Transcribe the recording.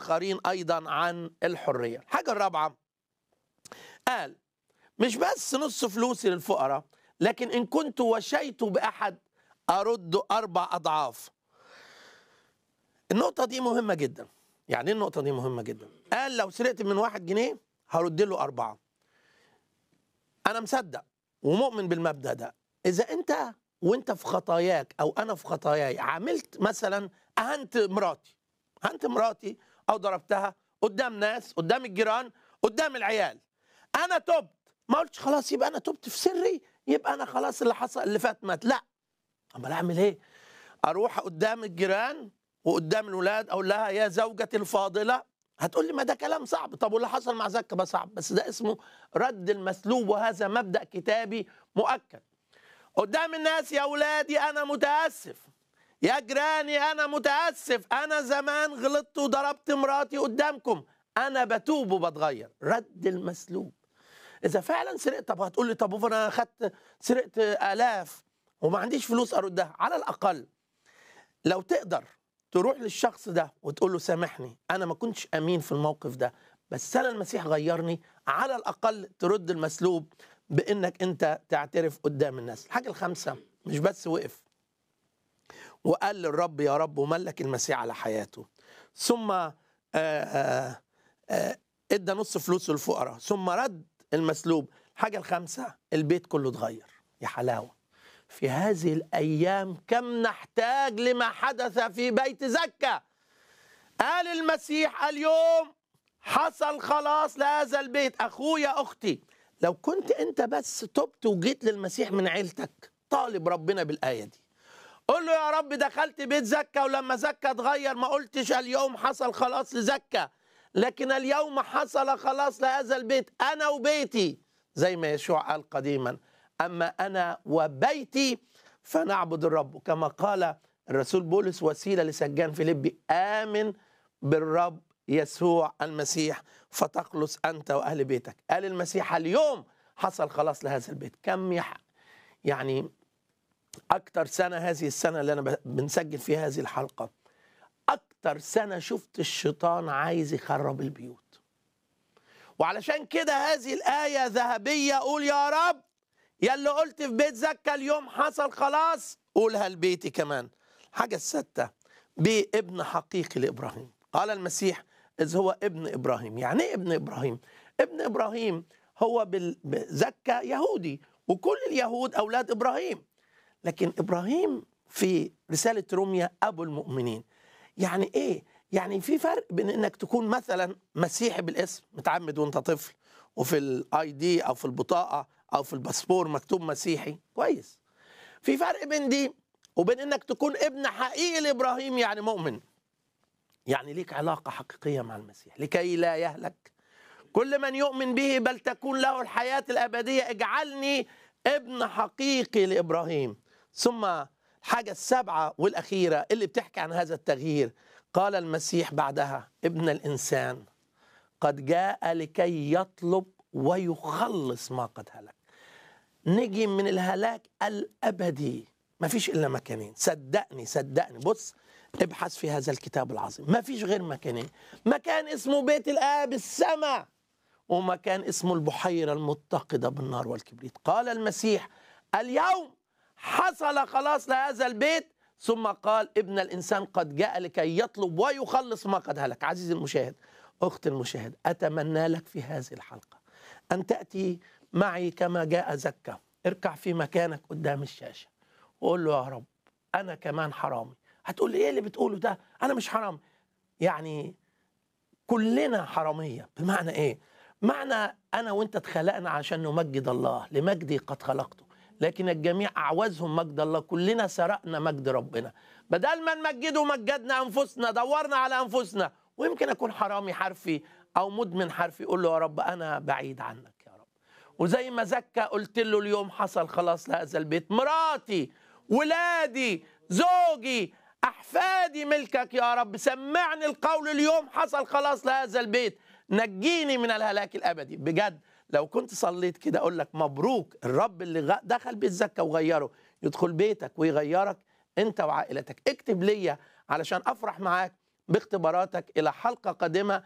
اخرين ايضا عن الحريه الحاجه الرابعه قال مش بس نص فلوسي للفقراء لكن ان كنت وشيت باحد ارد اربع اضعاف النقطه دي مهمه جدا يعني ايه النقطه دي مهمه جدا قال لو سرقت من واحد جنيه هرد له اربعه انا مصدق ومؤمن بالمبدا ده اذا انت وانت في خطاياك او انا في خطاياي عملت مثلا اهنت مراتي اهنت مراتي او ضربتها قدام ناس قدام الجيران قدام العيال انا تبت ما قلتش خلاص يبقى انا تبت في سري يبقى انا خلاص اللي حصل اللي فات مات لا امال اعمل ايه اروح قدام الجيران وقدام الولاد اقول لها يا زوجتي الفاضله هتقول لي ما ده كلام صعب طب واللي حصل مع زكا بقى صعب بس ده اسمه رد المسلوب وهذا مبدا كتابي مؤكد قدام الناس يا اولادي انا متاسف يا جيراني انا متاسف انا زمان غلطت وضربت مراتي قدامكم انا بتوب وبتغير رد المسلوب اذا فعلا سرقت طب هتقول لي طب انا اخدت سرقت الاف وما عنديش فلوس اردها على الاقل لو تقدر تروح للشخص ده وتقول له سامحني انا ما كنتش امين في الموقف ده بس انا المسيح غيرني على الاقل ترد المسلوب بانك انت تعترف قدام الناس الحاجه الخامسه مش بس وقف وقال للرب يا رب وملك المسيح على حياته ثم آآ آآ آآ ادى نص فلوسه للفقراء ثم رد المسلوب الحاجه الخامسه البيت كله اتغير يا حلاوه في هذه الايام كم نحتاج لما حدث في بيت زكا قال المسيح اليوم حصل خلاص لهذا البيت اخويا اختي لو كنت انت بس تبت وجيت للمسيح من عيلتك طالب ربنا بالايه دي قول له يا رب دخلت بيت زكا ولما زكا اتغير ما قلتش اليوم حصل خلاص لزكا لكن اليوم حصل خلاص لهذا البيت انا وبيتي زي ما يشوع قال قديما اما انا وبيتي فنعبد الرب كما قال الرسول بولس وسيله لسجان فيليبي امن بالرب يسوع المسيح فتخلص انت واهل بيتك قال المسيح اليوم حصل خلاص لهذا البيت كم يح يعني اكتر سنه هذه السنه اللي انا بنسجل فيها هذه الحلقه اكتر سنه شفت الشيطان عايز يخرب البيوت وعلشان كده هذه الايه ذهبيه قول يا رب يا اللي قلت في بيت زكا اليوم حصل خلاص قولها لبيتي كمان حاجه السته بابن حقيقي لابراهيم قال المسيح إذ هو ابن إبراهيم يعني إيه ابن إبراهيم ابن إبراهيم هو بزكا يهودي وكل اليهود أولاد إبراهيم لكن إبراهيم في رسالة روميا أبو المؤمنين يعني إيه يعني في فرق بين انك تكون مثلا مسيحي بالاسم متعمد وانت طفل وفي الاي دي او في البطاقه او في الباسبور مكتوب مسيحي كويس في فرق بين دي وبين انك تكون ابن حقيقي لابراهيم يعني مؤمن يعني ليك علاقة حقيقية مع المسيح لكي لا يهلك كل من يؤمن به بل تكون له الحياة الأبدية اجعلني ابن حقيقي لإبراهيم ثم الحاجة السابعة والأخيرة اللي بتحكي عن هذا التغيير قال المسيح بعدها ابن الإنسان قد جاء لكي يطلب ويخلص ما قد هلك نجي من الهلاك الأبدي ما فيش إلا مكانين صدقني صدقني بص ابحث في هذا الكتاب العظيم ما فيش غير مكانين مكان اسمه بيت الآب السماء ومكان اسمه البحيرة المتقدة بالنار والكبريت قال المسيح اليوم حصل خلاص لهذا البيت ثم قال ابن الإنسان قد جاء لكي يطلب ويخلص ما قد هلك عزيزي المشاهد أخت المشاهد أتمنى لك في هذه الحلقة أن تأتي معي كما جاء زكا اركع في مكانك قدام الشاشة وقول له يا رب أنا كمان حرامي هتقول لي ايه اللي بتقوله ده انا مش حرام يعني كلنا حراميه بمعنى ايه معنى انا وانت اتخلقنا عشان نمجد الله لمجدي قد خلقته لكن الجميع اعوزهم مجد الله كلنا سرقنا مجد ربنا بدل ما نمجده مجدنا انفسنا دورنا على انفسنا ويمكن اكون حرامي حرفي او مدمن حرفي قول له يا رب انا بعيد عنك يا رب وزي ما زكى قلت له اليوم حصل خلاص لهذا البيت مراتي ولادي زوجي احفادي ملكك يا رب سمعني القول اليوم حصل خلاص لهذا البيت نجيني من الهلاك الابدي بجد لو كنت صليت كده اقول لك مبروك الرب اللي دخل بيت زكا وغيره يدخل بيتك ويغيرك انت وعائلتك اكتب ليا علشان افرح معاك باختباراتك الى حلقه قادمه